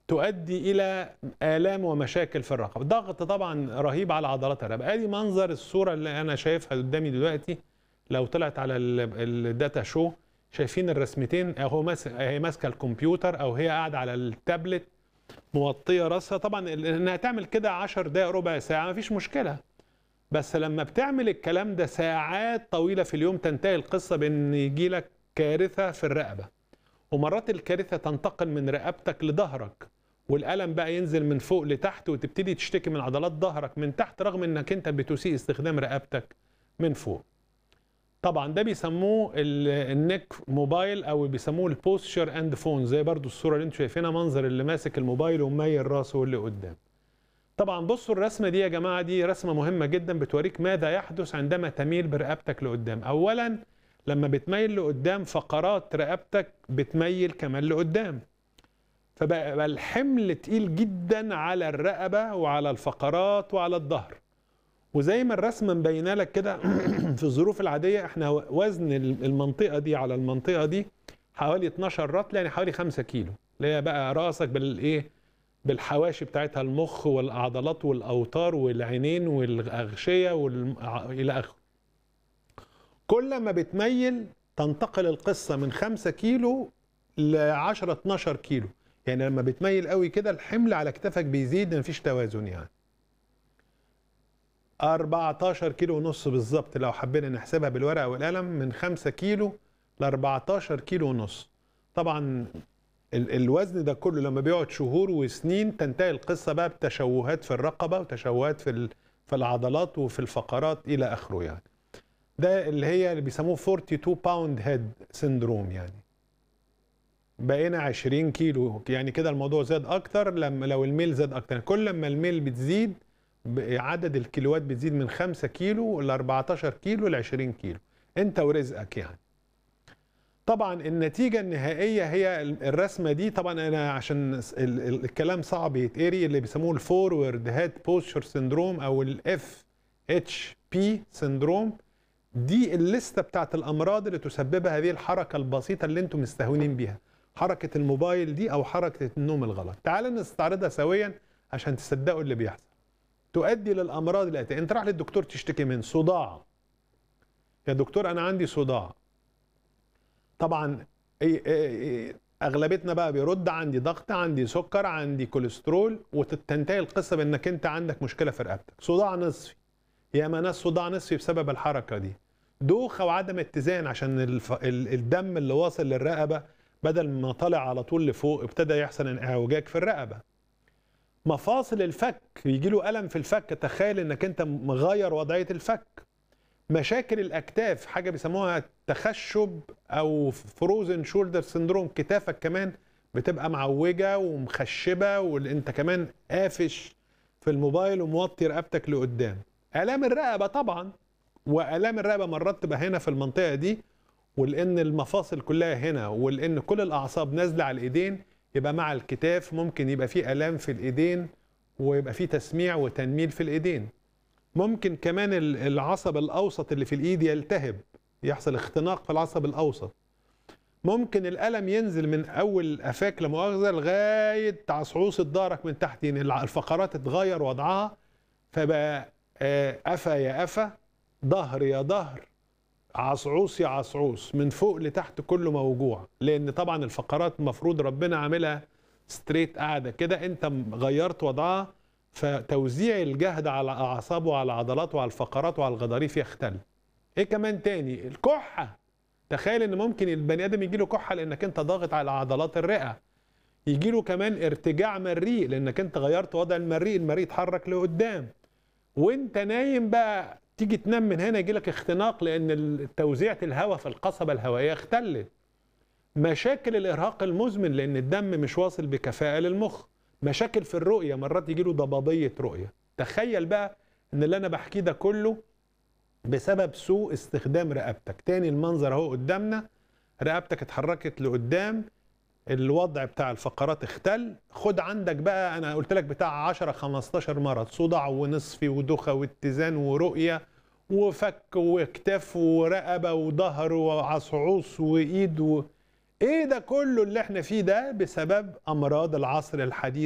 تؤدي الى الام ومشاكل في الرقبه ضغط طبعا رهيب على عضلات الرقبه ادي منظر الصوره اللي انا شايفها قدامي دلوقتي لو طلعت على ال- الداتا شو شايفين الرسمتين اهو ماسك هي ماسكه الكمبيوتر او هي قاعده على التابلت موطيه راسها طبعا ال- انها تعمل كده 10 دقائق ربع ساعه مفيش مشكله بس لما بتعمل الكلام ده ساعات طويله في اليوم تنتهي القصه بان يجي لك كارثه في الرقبه ومرات الكارثه تنتقل من رقبتك لظهرك والالم بقى ينزل من فوق لتحت وتبتدي تشتكي من عضلات ظهرك من تحت رغم انك انت بتسيء استخدام رقبتك من فوق طبعا ده بيسموه ال- النك موبايل او بيسموه البوستشر اند فون زي برضو الصوره اللي انتم شايفينها منظر اللي ماسك الموبايل ومميل راسه اللي قدام طبعا بصوا الرسمه دي يا جماعه دي رسمه مهمه جدا بتوريك ماذا يحدث عندما تميل برقبتك لقدام اولا لما بتميل لقدام فقرات رقبتك بتميل كمان لقدام فبقى بقى الحمل تقيل جدا على الرقبه وعلى الفقرات وعلى الظهر وزي ما الرسمه مبينه لك كده في الظروف العاديه احنا وزن المنطقه دي على المنطقه دي حوالي 12 رطل يعني حوالي 5 كيلو اللي هي بقى راسك بالايه بالحواشي بتاعتها المخ والعضلات والاوتار والعينين والاغشيه وال... الى اخره كل ما بتميل تنتقل القصه من 5 كيلو ل 10 12 كيلو يعني لما بتميل قوي كده الحمل على كتفك بيزيد مفيش توازن يعني 14 كيلو ونص بالظبط لو حبينا نحسبها بالورقه والقلم من 5 كيلو ل 14 كيلو ونص طبعا ال- الوزن ده كله لما بيقعد شهور وسنين تنتهي القصه بقى بتشوهات في الرقبه وتشوهات في ال- في العضلات وفي الفقرات الى اخره يعني ده اللي هي اللي بيسموه 42 باوند هيد سيندروم يعني بقينا 20 كيلو يعني كده الموضوع زاد اكتر لما لو الميل زاد اكتر كل ما الميل بتزيد ب- عدد الكيلوات بتزيد من 5 كيلو ل 14 كيلو ل 20 كيلو انت ورزقك يعني طبعا النتيجة النهائية هي ال- الرسمة دي طبعا أنا عشان ال- ال- الكلام صعب يتقري اللي بيسموه الفورورد هيد بوستشر سيندروم أو الاف اتش بي سيندروم دي الليستة بتاعت الأمراض اللي تسببها هذه الحركة البسيطة اللي أنتم مستهونين بيها حركة الموبايل دي أو حركة النوم الغلط تعال نستعرضها سويا عشان تصدقوا اللي بيحصل تؤدي للأمراض الآتية أنت راح للدكتور تشتكي من صداع يا دكتور أنا عندي صداع طبعا إيه إيه إيه اغلبيتنا بقى بيرد عندي ضغط عندي سكر عندي كوليسترول وتنتهي القصه بانك انت عندك مشكله في رقبتك صداع نصفي ياما ناس صداع نصفي بسبب الحركه دي دوخه وعدم اتزان عشان الف... ال- الدم اللي واصل للرقبه بدل ما طالع على طول لفوق ابتدى يحصل انعوجاج في الرقبه مفاصل الفك يجي له الم في الفك تخيل انك انت مغير وضعيه الفك مشاكل الاكتاف حاجه بيسموها تخشب او فروزن شولدر سندروم كتافك كمان بتبقى معوجه ومخشبه وانت كمان قافش في الموبايل وموطي رقبتك لقدام الام الرقبه طبعا والام الرقبه مرات تبقى هنا في المنطقه دي ولان المفاصل كلها هنا ولان كل الاعصاب نازله على الايدين يبقى مع الكتاف ممكن يبقى في الام في الايدين ويبقى في تسميع وتنميل في الايدين ممكن كمان ال- العصب الاوسط اللي في الايد يلتهب يحصل اختناق في العصب الاوسط ممكن الالم ينزل من اول قفاك لا مؤاخذه لغايه عصعوصه ظهرك من تحت يعني الع- الفقرات تتغير وضعها فبقى آه، قفا يا قفا ظهر يا ظهر عصعوص يا عصعوص من فوق لتحت كله موجوع لان طبعا الفقرات المفروض ربنا عاملها ستريت قاعده كده انت م- غيرت وضعها فتوزيع الجهد على الاعصاب وعلى العضلات وعلى الفقرات وعلى الغضاريف يختل ايه كمان تاني الكحه تخيل ان ممكن البني ادم يجي له كحه لانك انت ضاغط على عضلات الرئه يجي له كمان ارتجاع مريء لانك انت غيرت وضع المريء المريء اتحرك لقدام وانت نايم بقى تيجي تنام من هنا يجي لك اختناق لان ال- توزيعة الهواء في القصبة الهوائية اختلت مشاكل الارهاق المزمن لان الدم مش واصل بكفاءة للمخ مشاكل في الرؤية مرات يجي له ضبابية رؤية تخيل بقى ان اللي انا بحكيه ده كله بسبب سوء استخدام رقبتك تاني المنظر اهو قدامنا رقبتك اتحركت لقدام الوضع بتاع الفقرات اختل خد عندك بقى انا قلت لك بتاع 10 15 مرض صداع ونصفي ودوخه واتزان ورؤيه وفك وكتاف ورقبه وظهر وعصعوص وايد و... ايه ده كله اللي احنا فيه ده بسبب امراض العصر الحديث